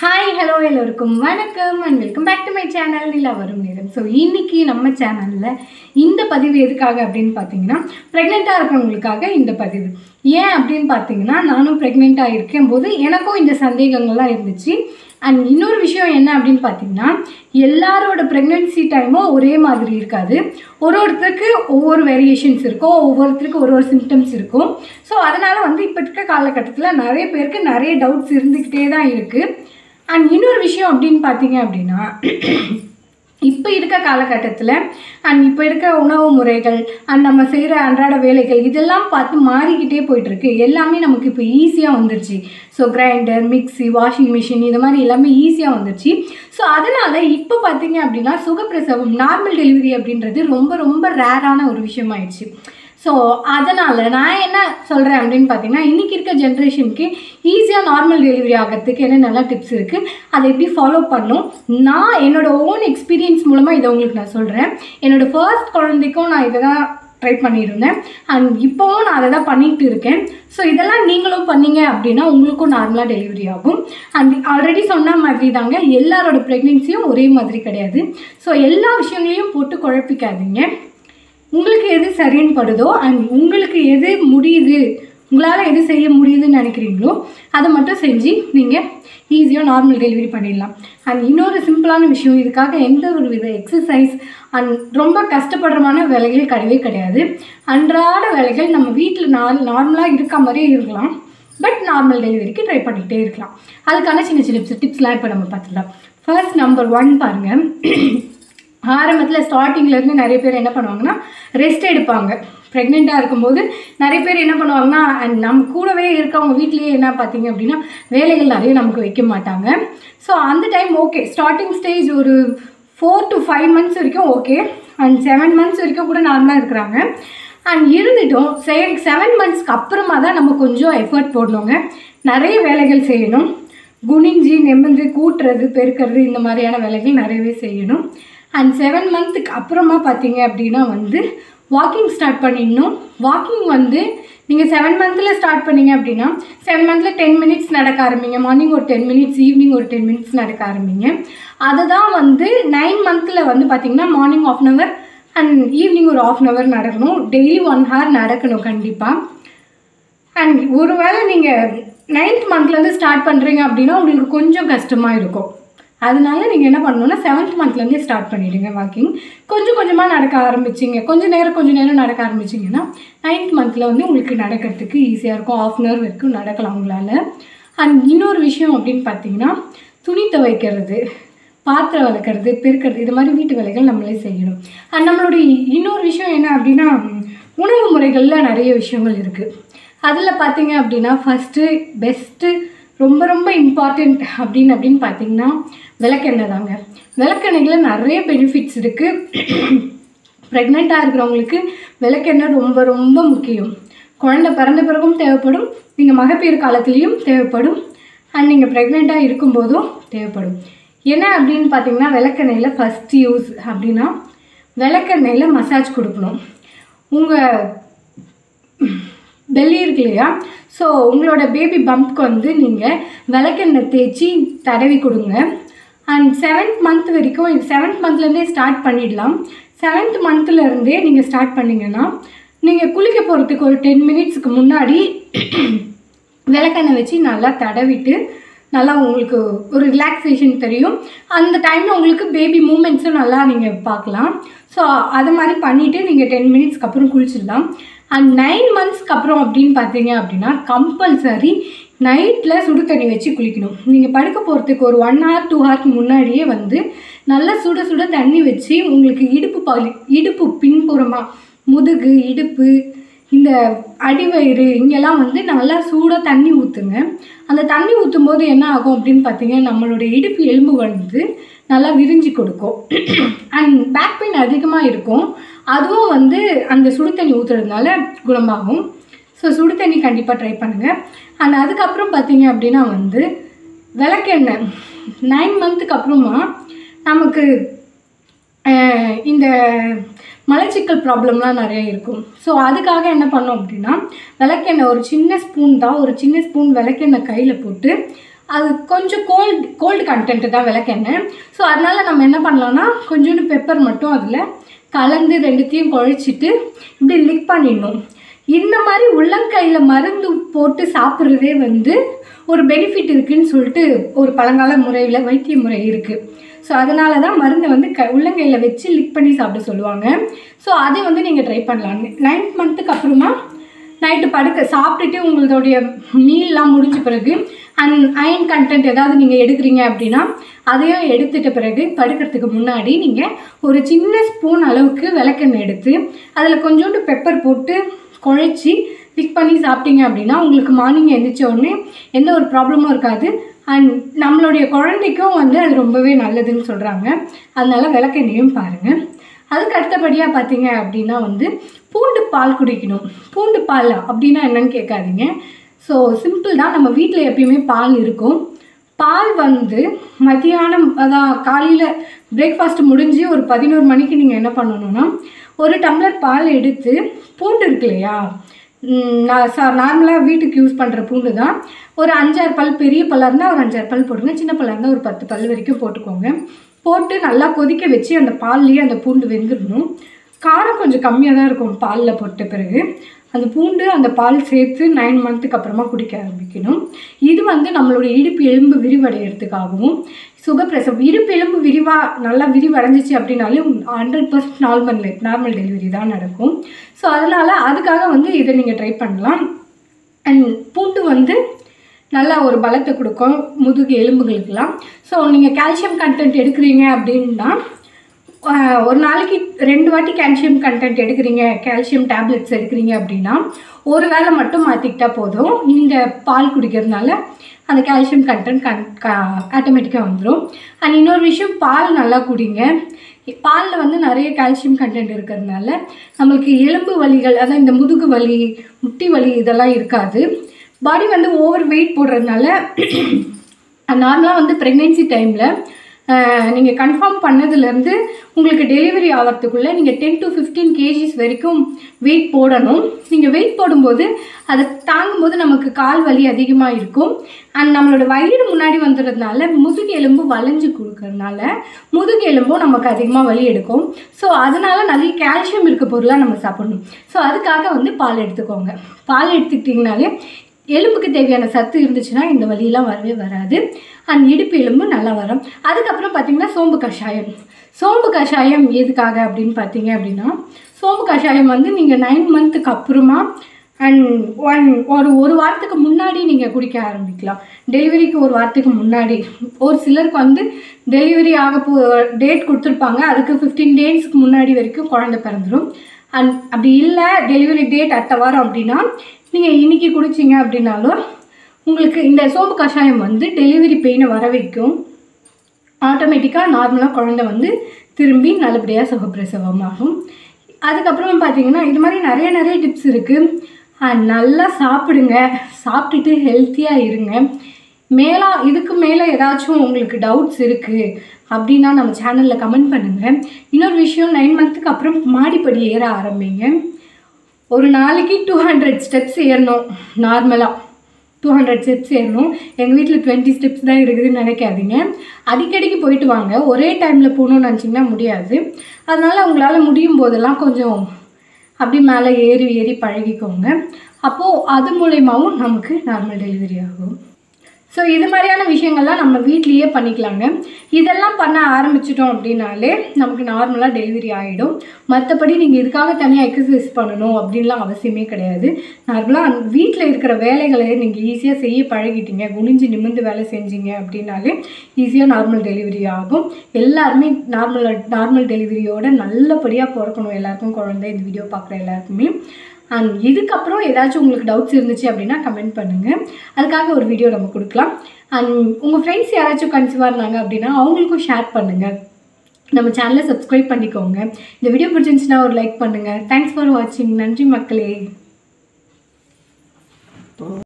hi hello எல்லோருக்கும் வணக்கம் and welcome back to my channel நிலா வரும் நேரம் ஸோ இன்னைக்கு நம்ம சேனலில் இந்த பதிவு எதுக்காக அப்படின்னு பார்த்தீங்கன்னா ப்ரெக்னெண்ட்டாக இருக்கிறவங்களுக்காக இந்த பதிவு ஏன் அப்படின்னு பார்த்தீங்கன்னா நானும் ப்ரெக்னெண்ட்டாக இருக்கும் போது எனக்கும் இந்த சந்தேகங்கள்லாம் இருந்துச்சு அண்ட் இன்னொரு விஷயம் என்ன அப்படின்னு பார்த்தீங்கன்னா எல்லாரோட ப்ரெக்னென்சி டைமும் ஒரே மாதிரி இருக்காது ஒரு ஒருத்தருக்கு ஒவ்வொரு வேரியேஷன்ஸ் இருக்கும் ஒவ்வொருத்தருக்கு ஒரு ஒரு சிம்டம்ஸ் இருக்கும் ஸோ அதனால் வந்து இப்போ இருக்க காலகட்டத்தில் நிறைய பேருக்கு நிறைய டவுட்ஸ் இருந்துக்கிட்டே தான் இருக்குது அண்ட் இன்னொரு விஷயம் அப்படின்னு பார்த்தீங்க அப்படின்னா இப்போ இருக்க காலகட்டத்தில் அண்ட் இப்போ இருக்க உணவு முறைகள் அண்ட் நம்ம செய்கிற அன்றாட வேலைகள் இதெல்லாம் பார்த்து மாறிக்கிட்டே போயிட்டுருக்கு எல்லாமே நமக்கு இப்போ ஈஸியாக வந்துருச்சு so grinder mixie washing machine இது மாதிரி எல்லாமே ஈஸியாக வந்துருச்சு ஸோ அதனால் இப்போ பார்த்தீங்க அப்படின்னா சுகப்பிரசவம் நார்மல் டெலிவரி அப்படின்றது ரொம்ப ரொம்ப ரேரான ஒரு விஷயமாயிடுச்சு ஸோ அதனால் நான் என்ன சொல்கிறேன் அப்படின்னு பார்த்தீங்கன்னா இன்றைக்கி இருக்க ஜென்ரேஷனுக்கு ஈஸியாக நார்மல் டெலிவரி ஆகிறதுக்கு என்ன நல்ல டிப்ஸ் இருக்குது அதை எப்படி ஃபாலோ பண்ணும் நான் என்னோடய ஓன் எக்ஸ்பீரியன்ஸ் மூலமாக இதை உங்களுக்கு நான் சொல்கிறேன் என்னோடய ஃபர்ஸ்ட் குழந்தைக்கும் நான் இதை தான் ட்ரை பண்ணியிருந்தேன் அண்ட் இப்போவும் நான் அதை தான் பண்ணிட்டு இருக்கேன் ஸோ இதெல்லாம் நீங்களும் பண்ணீங்க அப்படின்னா உங்களுக்கும் நார்மலாக டெலிவரி ஆகும் அண்ட் ஆல்ரெடி சொன்ன மாதிரி தாங்க எல்லாரோட ப்ரெக்னென்சியும் ஒரே மாதிரி கிடையாது ஸோ எல்லா விஷயங்களையும் போட்டு குழப்பிக்காதீங்க உங்களுக்கு எது சரின்னு படுதோ அண்ட் உங்களுக்கு எது முடியுது உங்களால் எது செய்ய முடியுதுன்னு நினைக்கிறீங்களோ அதை மட்டும் செஞ்சு நீங்கள் ஈஸியாக நார்மல் டெலிவரி பண்ணிடலாம் அண்ட் இன்னொரு சிம்பிளான விஷயம் இதுக்காக எந்த ஒரு வித எக்ஸசைஸ் அண்ட் ரொம்ப கஷ்டப்படுறமான வேலைகள் கிடையவே கிடையாது அன்றாட வேலைகள் நம்ம வீட்டில் நார் நார்மலாக இருக்க மாதிரியே இருக்கலாம் பட் நார்மல் டெலிவரிக்கு ட்ரை பண்ணிக்கிட்டே இருக்கலாம் அதுக்கான சின்ன சின்ன டிப்ஸ் டிப்ஸ்லாம் இப்போ நம்ம பார்த்துக்கலாம் ஃபர்ஸ்ட் நம்பர் ஒன் பாருங்கள் ஆரம்பத்தில் ஸ்டார்டிங்லேருந்து நிறைய பேர் என்ன பண்ணுவாங்கன்னா ரெஸ்ட் எடுப்பாங்க ப்ரெக்னெண்ட்டாக இருக்கும்போது நிறைய பேர் என்ன பண்ணுவாங்கன்னா and நம்ம கூடவே இருக்கவங்க வீட்லேயே என்ன பார்த்தீங்க அப்படின்னா வேலைகள் நிறைய நமக்கு வைக்க மாட்டாங்க ஸோ அந்த டைம் ஓகே ஸ்டார்டிங் ஸ்டேஜ் ஒரு ஃபோர் டு ஃபைவ் மந்த்ஸ் வரைக்கும் ஓகே அண்ட் செவன் மந்த்ஸ் வரைக்கும் கூட நார்மலாக இருக்கிறாங்க அண்ட் இருந்துட்டும் சரி செவன் மந்த்ஸ்க்கு அப்புறமா தான் நம்ம கொஞ்சம் எஃபர்ட் போடணுங்க நிறைய வேலைகள் செய்யணும் குனிஞ்சு நிமிர்ந்து கூட்டுறது பெருக்கிறது இந்த மாதிரியான வேலைகள் நிறையவே செய்யணும் அண்ட் செவன் மந்த்துக்கு அப்புறமா பார்த்தீங்க அப்படின்னா வந்து வாக்கிங் ஸ்டார்ட் பண்ணிடணும் வாக்கிங் வந்து நீங்கள் செவன் மந்தில் ஸ்டார்ட் பண்ணீங்க அப்படின்னா செவன் மந்தில் டென் மினிட்ஸ் நடக்க ஆரம்பிங்க மார்னிங் ஒரு டென் மினிட்ஸ் ஈவினிங் ஒரு டென் மினிட்ஸ் நடக்க ஆரம்பிங்க அதை தான் வந்து நைன் மந்தில் வந்து பார்த்தீங்கன்னா morning half an hour and evening ஒரு ஆஃப் அன் ஹவர் நடக்கணும் டெய்லி ஒன் ஹவர் நடக்கணும் கண்டிப்பாக அண்ட் ஒருவேளை நீங்கள் நைன்த் மந்த்லேருந்து ஸ்டார்ட் பண்ணுறீங்க அப்படின்னா உங்களுக்கு கொஞ்சம் கஷ்டமாக இருக்கும் அதனால நீங்கள் என்ன பண்ணணும்னா செவன்த் மந்த்லேருந்தே ஸ்டார்ட் பண்ணிவிடுங்க வாக்கிங் கொஞ்சம் கொஞ்சமாக நடக்க ஆரம்பிச்சிங்க கொஞ்சம் நேரம் கொஞ்சம் நேரம் நடக்க ஆரம்பிச்சிங்கன்னா நைன்த் மந்தில் வந்து உங்களுக்கு நடக்கிறதுக்கு ஈஸியாக இருக்கும் ஆஃப் அன் ஹவர் வரைக்கும் நடக்கலாம் உங்களால் அண்ட் இன்னொரு விஷயம் அப்படின்னு பார்த்தீங்கன்னா துணி துவைக்கிறது பாத்திரம் வளர்க்குறது பெருக்கிறது இது மாதிரி வீட்டு வேலைகள் நம்மளே செய்யணும் அண்ட் நம்மளுடைய இன்னொரு விஷயம் என்ன அப்படின்னா உணவு முறைகளில் நிறைய விஷயங்கள் இருக்குது அதில் பார்த்தீங்க அப்படின்னா ஃபஸ்ட்டு பெஸ்ட்டு ரொம்ப ரொம்ப இம்பார்ட்டண்ட் அப்படின்னு அப்படின்னு பார்த்தீங்கன்னா விளக்கெண்ணெய் தாங்க விளக்கெண்ணெயில் நிறைய பெனிஃபிட்ஸ் இருக்குது ப்ரெக்னெண்ட்டாக இருக்கிறவங்களுக்கு விளக்கெண்ணெய் ரொம்ப ரொம்ப முக்கியம் குழந்தை பிறந்த பிறகும் தேவைப்படும் நீங்கள் மகப்பேறு காலத்துலேயும் தேவைப்படும் அண்ட் நீங்கள் ப்ரெக்னெண்ட்டாக இருக்கும்போதும் தேவைப்படும் என்ன அப்படின்னு பார்த்தீங்கன்னா விளக்கெண்ணெயில் ஃபஸ்ட் யூஸ் அப்படின்னா விளக்கெண்ணெயில் மசாஜ் கொடுக்கணும் உங்கள் பெல்லி இருக்கு இல்லையா ஸோ உங்களோட பேபி பம்ப்க்கு வந்து நீங்கள் விளக்கெண்ணெய் தேய்ச்சி தடவி கொடுங்க அண்ட் செவன்த் மந்த் வரைக்கும் இது செவன்த் மந்த்லேருந்தே ஸ்டார்ட் பண்ணிடலாம் செவன்த் மந்த்லேருந்தே நீங்கள் ஸ்டார்ட் பண்ணிங்கன்னா நீங்கள் குளிக்க போகிறதுக்கு ஒரு டென் மினிட்ஸ்க்கு முன்னாடி விளக்கெண்ணெய் வச்சு நல்லா தடவிட்டு நல்லா உங்களுக்கு ஒரு ரிலாக்ஸேஷன் தெரியும் அந்த டைமில் உங்களுக்கு பேபி மூமெண்ட்ஸும் நல்லா நீங்கள் பார்க்கலாம் ஸோ அது மாதிரி பண்ணிவிட்டு நீங்கள் டென் மினிட்ஸ்க்கு அப்புறம் குளிச்சிடலாம் அண்ட் நைன் மந்த்ஸ்க்கு அப்புறம் அப்படின்னு பார்த்தீங்க அப்படின்னா கம்பல்சரி நைட்டில் சுடு தண்ணி வச்சு குளிக்கணும் நீங்கள் படுக்க போகிறதுக்கு ஒரு ஒன் ஹவர் டூ ஹவருக்கு முன்னாடியே வந்து நல்லா சுட சுட தண்ணி வச்சு உங்களுக்கு இடுப்பு பகுதி இடுப்பு பின்புறமாக முதுகு இடுப்பு இந்த அடிவயிறு இங்கெல்லாம் வந்து நல்லா சூடாக தண்ணி ஊற்றுங்க அந்த தண்ணி ஊற்றும் போது என்ன ஆகும் அப்படின்னு பார்த்தீங்கன்னா நம்மளுடைய இடுப்பு எலும்பு வந்து நல்லா விரிஞ்சு கொடுக்கும் அண்ட் பேக் பெயின் அதிகமாக இருக்கும் அதுவும் வந்து அந்த சுடு தண்ணி ஊற்றுறதுனால குணமாகும் ஸோ சுடு தண்ணி கண்டிப்பாக ட்ரை பண்ணுங்கள் அண்ட் அதுக்கப்புறம் பார்த்தீங்க அப்படின்னா வந்து விளக்கெண்ணெய் நைன் மந்த்துக்கு அப்புறமா நமக்கு அஹ், இந்த மலச்சிக்கல் ப்ராப்ளம்லாம் நிறைய இருக்கும் ஸோ அதுக்காக என்ன பண்ணோம் அப்படின்னா விளக்கெண்ணெய் ஒரு சின்ன ஸ்பூன் தான் ஒரு சின்ன ஸ்பூன் விளக்கெண்ணெய் கையில் போட்டு அது கொஞ்சம் கோல்டு கோல்டு கண்டென்ட் தான் விளக்கெண்ணெய் ஸோ அதனால் நம்ம என்ன பண்ணலாம்னா கொஞ்சோண்டு பெப்பர் மட்டும் அதில் கலந்து ரெண்டுத்தையும் குழைச்சிட்டு இப்படி லிக் பண்ணிடணும் இந்த மாதிரி உள்ளங்கையில் மருந்து போட்டு சாப்பிட்றதே வந்து ஒரு பெனிஃபிட் இருக்குன்னு சொல்லிட்டு ஒரு பழங்கால முறையில் வைத்திய முறை இருக்குது ஸோ அதனால தான் மருந்தை வந்து க உள்ளங்கையில் வச்சு லிக் பண்ணி சாப்பிட சொல்லுவாங்க ஸோ அதை வந்து நீங்கள் ட்ரை பண்ணலாம் நைன்த் மந்த்துக்கு அப்புறமா நைட்டு படுக்க சாப்பிட்டுட்டு உங்களுடைய மீல்லாம் முடிஞ்ச பிறகு அண்ட் அயன் கண்டென்ட் ஏதாவது நீங்கள் எடுக்கிறீங்க அப்படின்னா அதையும் எடுத்துட்ட பிறகு படுக்கிறதுக்கு முன்னாடி நீங்கள் ஒரு சின்ன ஸ்பூன் அளவுக்கு விளக்கெண்ணெய் எடுத்து அதில் கொஞ்சோண்டு பெப்பர் போட்டு குழைச்சி பிக் பண்ணி சாப்பிட்டீங்க அப்படின்னா உங்களுக்கு மார்னிங் எழுந்திரிச்ச உடனே எந்த ஒரு ப்ராப்ளமும் இருக்காது அண்ட் நம்மளுடைய குழந்தைக்கும் வந்து அது ரொம்பவே நல்லதுன்னு சொல்கிறாங்க அதனால விளக்கெண்ணையும் பாருங்கள் அதுக்கு அடுத்தபடியாக பார்த்தீங்க அப்படின்னா வந்து பூண்டு பால் குடிக்கணும் பூண்டு பால் அப்படின்னா என்னன்னு கேட்காதீங்க ஸோ சிம்பிள் தான் நம்ம வீட்டில் எப்பயுமே பால் இருக்கும் பால் வந்து மதியானம் அதான் காலையில் பிரேக்ஃபாஸ்ட் முடிஞ்சு ஒரு பதினோரு மணிக்கு நீங்கள் என்ன பண்ணணும்னா ஒரு டம்ளர் பால் எடுத்து பூண்டு இருக்கு இல்லையா ம், நான் சா நார்மலாக வீட்டுக்கு யூஸ் பண்ணுற பூண்டு தான் ஒரு அஞ்சாறு பல் பெரிய பல்லாக இருந்தால் ஒரு அஞ்சாறு பல் போடுங்க சின்ன பல்லாக இருந்தால் ஒரு பத்து பல் வரைக்கும் போட்டுக்கோங்க போட்டு நல்லா கொதிக்க வச்சு அந்த பால்லேயே அந்த பூண்டு வெந்துடணும் காரம் கொஞ்சம் கம்மியாக தான் இருக்கும் பாலில் போட்ட பிறகு அந்த பூண்டு அந்த பால் சேர்த்து நைன் மந்த்துக்கு அப்புறமா குடிக்க ஆரம்பிக்கணும் இது வந்து நம்மளுடைய இடுப்பு எலும்பு விரிவடைகிறதுக்காகவும் சுகப்பிரசவம் இடுப்பு எலும்பு விரிவாக நல்லா விரிவடைஞ்சிச்சு அப்படின்னாலே hundred percent normal normal delivery தான் நடக்கும் ஸோ அதனால் அதுக்காக வந்து இதை நீங்கள் ட்ரை பண்ணலாம் அண்ட் பூண்டு வந்து நல்ல ஒரு பலத்தை கொடுக்கும் முதுகு எலும்புகளுக்கெல்லாம் ஸோ நீங்கள் கால்சியம் கண்டென்ட் எடுக்கிறீங்க அப்படின்னா ஆஹ், ஒரு நாளைக்கு ரெண்டு வாட்டி கால்சியம் கண்டென்ட் எடுக்கிறீங்க கால்சியம் டேப்லெட்ஸ் எடுக்கிறீங்க அப்படின்னா ஒரு வேளை மட்டும் மாற்றிக்கிட்டா போதும் இந்த பால் குடிக்கிறதுனால அந்த கால்சியம் கண்டென்ட் கன் ஆட்டோமேட்டிக்காக வந்துடும் அண்ட் இன்னொரு விஷயம் பால் நல்லா குடிங்க பாலில் வந்து நிறைய கால்சியம் கண்டென்ட் இருக்கிறதுனால நம்மளுக்கு எலும்பு வலிகள் அதான் இந்த முதுகு வலி முட்டி வலி இதெல்லாம் இருக்காது பாடி வந்து ஓவர் வெயிட் போடுறதுனால நார்மலாக வந்து ப்ரெக்னென்சி டைமில் நீங்கள் கன்ஃபார்ம் பண்ணதுலேருந்து உங்களுக்கு டெலிவரி ஆகிறதுக்குள்ளே நீங்கள் டென் டு ஃபிஃப்டீன் கேஜிஸ் வரைக்கும் வெயிட் போடணும் நீங்கள் வெயிட் போடும்போது அதை தாங்கும்போது நமக்கு கால் வலி அதிகமாக இருக்கும் அண்ட் நம்மளோட வயிறு முன்னாடி வந்துடுறதுனால முதுகு எலும்பு வளைஞ்சு கொடுக்கறதுனால முதுகு எலும்பும் நமக்கு அதிகமாக வலி எடுக்கும் ஸோ அதனால நிறைய கால்சியம் இருக்க பொருளாக நம்ம சாப்பிடணும் ஸோ அதுக்காக வந்து பால் எடுத்துக்கோங்க பால் எடுத்துக்கிட்டிங்கனாலே எலும்புக்கு தேவையான சத்து இருந்துச்சுன்னா இந்த வலியெல்லாம் வரவே வராது அண்ட் இடுப்பு எலும்பு நல்லா வரும் அதுக்கப்புறம் பார்த்தீங்கன்னா சோம்பு கஷாயம் சோம்பு கஷாயம் எதுக்காக அப்படின்னு பார்த்தீங்க அப்படின்னா சோம்பு கஷாயம் வந்து நீங்கள் நைன் மந்த்துக்கு அப்புறமா அண்ட் ஒன் ஒரு ஒரு வாரத்துக்கு முன்னாடி நீங்கள் குடிக்க ஆரம்பிக்கலாம் டெலிவரிக்கு ஒரு வாரத்துக்கு முன்னாடி ஒரு சிலருக்கு வந்து டெலிவரி ஆக போ டேட் கொடுத்துருப்பாங்க அதுக்கு ஃபிஃப்டீன் டேஸ்க்கு முன்னாடி வரைக்கும் குழந்தை பிறந்துடும் அண்ட் அப்படி இல்லை டெலிவரி டேட் அடுத்த வாரம் அப்படின்னா நீங்கள் இன்னைக்கு குடிச்சிங்க அப்படின்னாலும் உங்களுக்கு இந்த சோம்பு கஷாயம் வந்து டெலிவரி பெயினை வர வைக்கும் ஆட்டோமேட்டிக்காக நார்மலாக குழந்தை வந்து திரும்பி நல்லபடியாக சுகப்பிரசவமாகும் அதுக்கப்புறம் பார்த்தீங்கன்னா இது மாதிரி நிறைய நிறைய டிப்ஸ் இருக்குது நல்லா சாப்பிடுங்க சாப்பிட்டுட்டு ஹெல்த்தியாக இருங்க மேலா இதுக்கு மேலே ஏதாச்சும் உங்களுக்கு டவுட்ஸ் இருக்குது அப்படின்னா நம்ம சேனலில் கமெண்ட் பண்ணுங்கள் இன்னொரு விஷயம் நைன் மந்த்துக்கு அப்புறம் மாடிப்படி ஏற ஆரம்பிங்க ஒரு நாளைக்கு டூ ஹண்ட்ரட் ஸ்டெப்ஸ் ஏறணும் நார்மலாக டூ ஹண்ட்ரட் ஸ்டெப்ஸ் ஏறணும் எங்கள் வீட்டில் டுவெண்ட்டி ஸ்டெப்ஸ் தான் இருக்குதுன்னு நினைக்காதீங்க அடிக்கடிக்கு போயிட்டு வாங்க ஒரே டைமில் போகணும்னு நினச்சிங்கன்னா முடியாது அதனால் உங்களால் முடியும் போதெல்லாம் கொஞ்சம் அப்படி மேலே ஏறி ஏறி பழகிக்கோங்க அப்போது அது மூலயமாவும் நமக்கு நார்மல் டெலிவரி ஆகும் ஸோ இது மாதிரியான விஷயங்கள்லாம் நம்ம வீட்லேயே பண்ணிக்கலாங்க இதெல்லாம் பண்ண ஆரம்பிச்சிட்டோம் அப்படின்னாலே நமக்கு நார்மலாக டெலிவரி ஆகிடும் மற்றபடி நீங்கள் இதுக்காக தனியாக எக்ஸசைஸ் பண்ணணும் அப்படின்லாம் அவசியமே கிடையாது நார்மலாக வீட்டில் இருக்கிற வேலைகளை நீங்கள் ஈஸியாக செய்ய பழகிட்டீங்க குனிஞ்சு நிமிர்ந்து வேலை செஞ்சீங்க அப்படின்னாலே ஈஸியாக நார்மல் டெலிவரி ஆகும் எல்லாருமே நார்மல் நார்மல் டெலிவரியோட நல்லபடியாக பிறக்கணும் எல்லாருக்கும் குழந்தை இந்த வீடியோ பார்க்குற எல்லாருக்குமே அண்ட் இதுக்கப்புறம் ஏதாச்சும் உங்களுக்கு டவுட்ஸ் இருந்துச்சு அப்படின்னா கமெண்ட் பண்ணுங்கள் அதுக்காக ஒரு வீடியோ நம்ம கொடுக்கலாம் அண்ட் உங்கள் ஃப்ரெண்ட்ஸ் யாராச்சும் கன்சீவாக இருந்தாங்க அப்படின்னா அவங்களுக்கும் ஷேர் பண்ணுங்கள் நம்ம சேனலை சப்ஸ்கிரைப் பண்ணிக்கோங்க இந்த வீடியோ பிடிச்சிருந்துச்சுன்னா ஒரு லைக் பண்ணுங்கள் தேங்க்ஸ் ஃபார் வாட்சிங் நன்றி மக்களே